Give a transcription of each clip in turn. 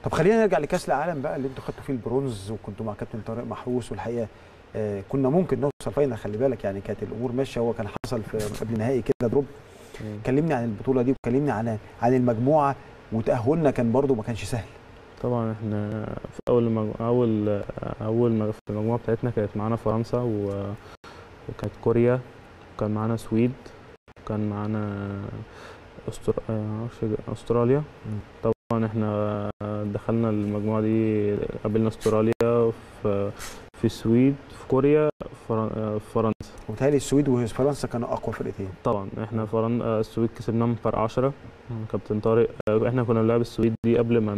طب خلينا نرجع لكاس العالم بقى اللي انتوا خدتوا فيه البرونز وكنتوا مع كابتن طارق محروس والحقيقه آه كنا ممكن نوصل فاينل خلي بالك يعني كانت الامور ماشيه هو كان حصل في قبل نهائي كده دروب كلمني عن البطوله دي وكلمني عن عن المجموعه وتاهلنا كان برضو ما كانش سهل طبعا احنا في اول مج... اول اول ما في المجموعه بتاعتنا كانت معانا فرنسا و... وكانت كوريا وكان معانا سويد وكان معانا أستر... استراليا طبعا احنا دخلنا المجموعه دي قابلنا استراليا في في السويد في كوريا في فرنسا وبالتالي السويد وفرنسا كانوا اقوى فرقتين طبعا احنا فرن... السويد كسبناهم فرق 10 كابتن طارق احنا كنا بنلعب السويد دي قبل ما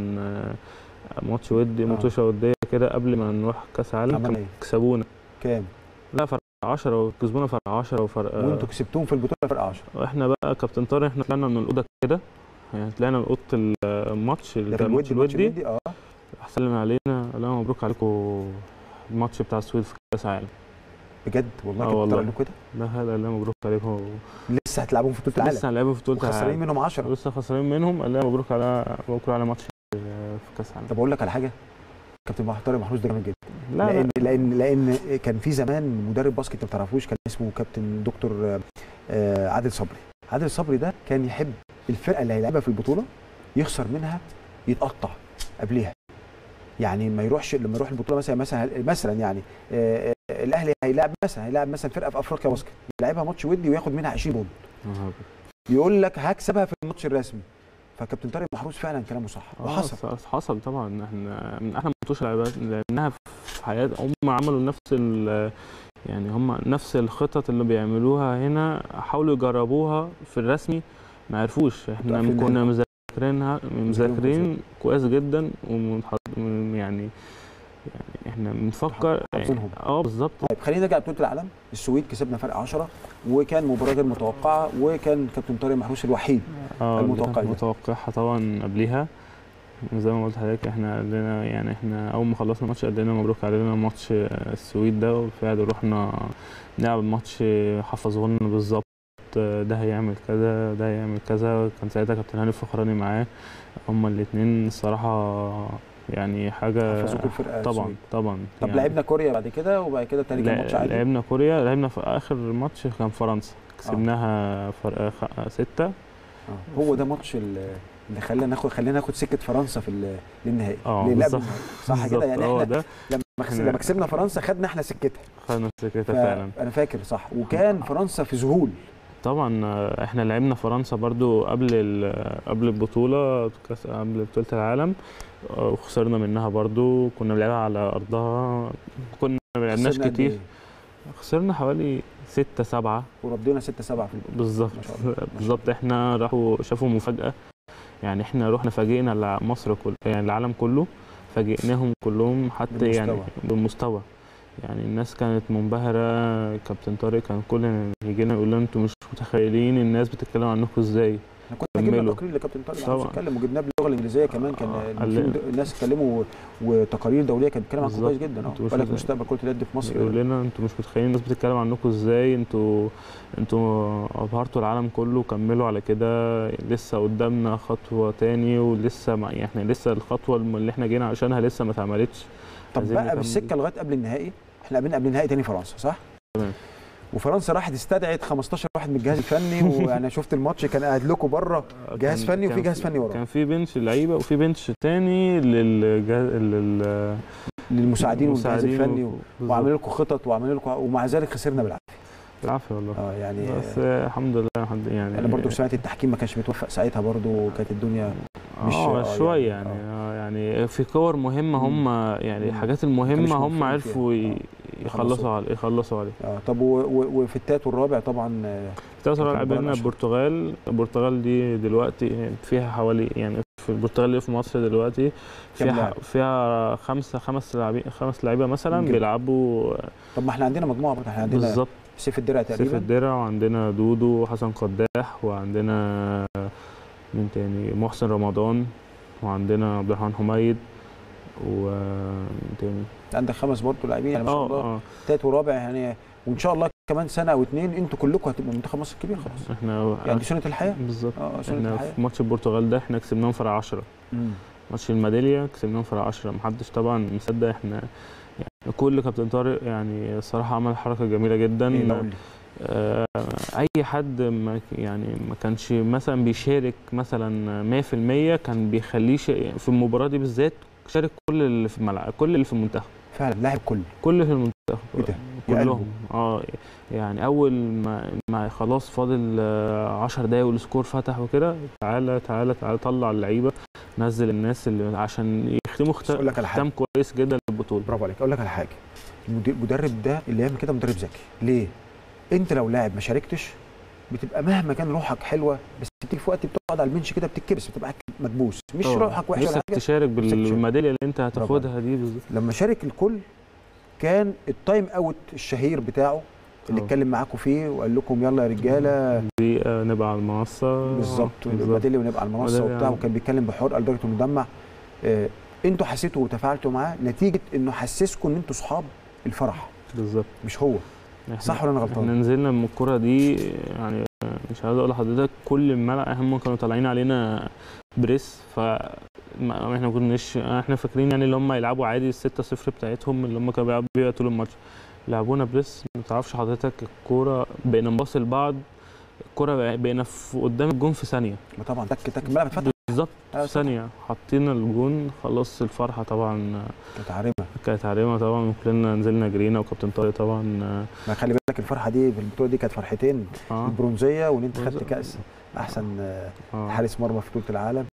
ماتش ودي ماتش وديه كده قبل ما نروح كاس عالم ايه؟ كسبونا كام؟ لا فرق 10 وكسبونا فرق 10 وفرق وانتوا كسبتوهم في البطوله فرق 10 احنا بقى كابتن طارق احنا طلعنا من الاوضه كده يعني طلعنا من اوضه الماتش اللي كان الودي الودي اه سلم علينا قال لنا مبروك عليكم الماتش بتاع السويد في كاس العالم بجد والله اه والله كده كده لا هذا قال لنا مبروك عليكم لسه هتلعبوا في بطوله العالم لسه هنلعبوا في بطوله العالم وخسرانين منهم 10 لسه خسرانين منهم قال لنا مبروك على مبروك على ماتش في كاس العالم طب اقول لك على حاجه كابتن طارق محروس ده جامد جدا لا لان لا. لان لان كان في زمان مدرب باسكت ما تعرفوش كان اسمه كابتن دكتور عادل صبري عادل صبري ده كان يحب الفرقه اللي هيلعبها في البطوله يخسر منها يتقطع قبلها يعني ما يروحش لما يروح البطوله مثلا مثلا مثلا يعني آه الاهلي هيلاعب مثلا هيلاعب مثلا فرقه في افريقيا باسكت يلعبها ماتش ودي وياخد منها 20 بونت يقول لك هكسبها في الماتش الرسمي فكابتن طارق محروس فعلا كلامه صح وحصل حصل طبعا احنا من احلى الماتشات اللي لعبناها في حياتنا هم عملوا نفس يعني هم نفس الخطط اللي بيعملوها هنا حاولوا يجربوها في الرسمي ما عرفوش احنا كنا مذاكرينها مذاكرين كويس جدا ومنحض يعني يعني احنا بنفكر اه بالظبط طيب خلينا نرجع لبطوله العالم السويد كسبنا فرق 10 وكان مباراه غير متوقعه وكان كابتن طارق محروس الوحيد اه المتوقع متوقعها طبعا قبليها زي ما قلت لحضرتك احنا قلنا يعني احنا اول ما خلصنا الماتش قلنا مبروك علينا ماتش السويد ده وفعلا رحنا نلعب الماتش حفظوا لنا بالظبط ده هيعمل كذا ده هيعمل كذا كان ساعتها كابتن هاني فخراني معاه هما الاثنين الصراحه يعني حاجه حفظوكوا الفرقه طبعا السويد. طبعا طب يعني لعبنا كوريا بعد كده وبعد كده تاني كان ماتش عادي لعبنا كوريا لعبنا في اخر ماتش كان فرنسا كسبناها فرق سته آه. هو ده ماتش اللي خلانا ناخد خلينا ناخد سكه فرنسا في للنهائي اه بالظبط صح كده يعني هو احنا ده لما لما كسبنا فرنسا خدنا احنا سكتها خدنا سكتها فعلا انا فاكر صح وكان فرنسا في ذهول طبعا احنا لعبنا فرنسا برضو قبل قبل البطوله قبل بطوله العالم وخسرنا منها برضو كنا بنلعبها على ارضها كنا ما لعبناش كتير خسرنا حوالي 6 7 وردينا 6 7 في البطوله بالظبط بالظبط احنا راحوا شافوا مفاجاه يعني احنا رحنا فاجئنا مصر كل يعني العالم كله فاجئناهم كلهم حتى بالمستوى. يعني بالمستوى يعني الناس كانت منبهره كابتن طارق كان كل يجي لنا يقول لنا انتوا مش متخيلين الناس بتتكلم عنكم ازاي احنا كنا جبنا تقرير لكابتن طارق طبعا اتكلم وجبناه باللغه الانجليزيه كمان كان الناس اتكلموا وتقارير دوليه كانت بتتكلم عنكم كويس جدا اه بالك مستقبل كره اليد في مصر يقول لنا انتوا مش متخيلين الناس بتتكلم عنكم ازاي انتوا انتوا ابهرتوا العالم كله كملوا على كده لسه قدامنا خطوه تاني ولسه ما يعني احنا لسه الخطوه اللي احنا جينا عشانها لسه ما اتعملتش طب بقى بالسكه لغايه قبل النهائي احنا قابلنا قبل النهائي تاني فرنسا صح؟ تمام وفرنسا راحت استدعت 15 واحد من الجهاز الفني وانا شفت الماتش كان قاعد لكم بره جهاز فني وفي جهاز فني وراه كان في بنش لعيبه وفي بنش تاني للجهاز لل للمساعدين والجهاز الفني و... وعاملين لكم خطط وعاملين لكم ومع ذلك خسرنا بالعافيه بالعافيه والله اه يعني بس الحمد لله الحمد يعني انا برضو سمعت التحكيم ما كانش متوفق ساعتها برضو وكانت الدنيا مش اه شويه يعني يعني, يعني في كور مهمه هم يعني الحاجات المهمه هم عرفوا يخلصوا عليه يخلصوا عليه اه طب وفي التالت والرابع طبعا التالت والرابع لعبنا البرتغال البرتغال دي دلوقتي فيها حوالي يعني في البرتغال اللي في مصر دلوقتي فيها فيها خمسه خمس لاعبين خمس لعيبه مثلا مم. بيلعبوا طب ما احنا عندنا مجموعه احنا عندنا بالظبط سيف الدرع تقريبا سيف الدرع وعندنا دودو وحسن قداح وعندنا مين تاني محسن رمضان وعندنا عبد الرحمن حميد ومين تاني عندك خمس برضه لاعبين يعني ما شاء الله اه تالت ورابع يعني وان شاء الله كمان سنه او اتنين انتوا كلكم هتبقوا منتخب مصر الكبير خلاص احنا يعني دي سنه الحياه بالظبط اه سنه احنا الحياه في ماتش البرتغال ده احنا كسبناهم فرق 10 مم. ماتش الميداليه كسبناهم فرق 10 محدش طبعا مصدق احنا يعني كل كابتن طارق يعني الصراحه عمل حركه جميله جدا ايه بقول لي آه، اي حد ما ك- يعني ما كانش مثلا بيشارك مثلا 100% كان بيخليه ش- في المباراه دي بالذات شارك كل اللي في الملعب كل اللي في المنتخب فعلا لاعب كل كل اللي في المنتخب إيه ده؟ يا كلهم اه يعني اول ما, ما خلاص فاضل 10 دقايق والسكور فتح وكده تعالى تعالى تعالى طلع اللعيبه نزل الناس اللي عشان يختموا بس أقول لك على حاجة. ختام كويس جدا للبطوله برافو عليك اقول لك على حاجه المدير- المدرب ده اللي يعمل كده مدرب ذكي ليه انت لو لاعب ما شاركتش بتبقى مهما كان روحك حلوه بس بتيجي في وقت بتقعد على البنش كده بتتكبس بتبقى مكبوس مش طبعاً. روحك وحشه ولا نفسك حاجه تشارك نفسك تشارك. بالميداليه اللي انت هتاخدها دي بالظبط لما شارك الكل كان التايم اوت الشهير بتاعه اللي آه. اتكلم معاكم فيه وقال لكم يلا يا رجاله دقيقة نبقى على المنصة بالظبط بالظبط. الميداليه ونبقى على المنصه ميدالية. وبتاع وكان بيتكلم بحرقه لدرجه انه دمع آه انتوا حسيتوا وتفاعلتوا معاه نتيجه انه حسسكم ان انتوا صحاب الفرح بالظبط مش هو إحنا- صح ولا انا احنا غلطان؟ نزلنا من الكرة دي يعني مش عايز اقول لحضرتك كل الملعب هم كانوا طالعين علينا بريس ف ما- احنا ما كناش احنا فاكرين يعني اللي هم يلعبوا عادي الستة صفر بتاعتهم اللي هم كانوا بيلعبوا بيها طول الماتش لعبونا بريس ما تعرفش حضرتك الكورة بقينا نباص لبعض الكورة بقينا في قدام الجون في ثانية ما طبعا تك تك الملعب اتفتح بالظبط أيوة في ثانية حطينا الجون خلاص الفرحة طبعا كانت عارمه كانت عارمة طبعا وكلنا نزلنا جرينا وكابتن طارق طبعا ما خلي بالك الفرحه دي في البطوله دي كانت فرحتين اه البرونزيه وان انت خدت برونز- كاس احسن آه، آه. حارس مرمى في بطوله العالم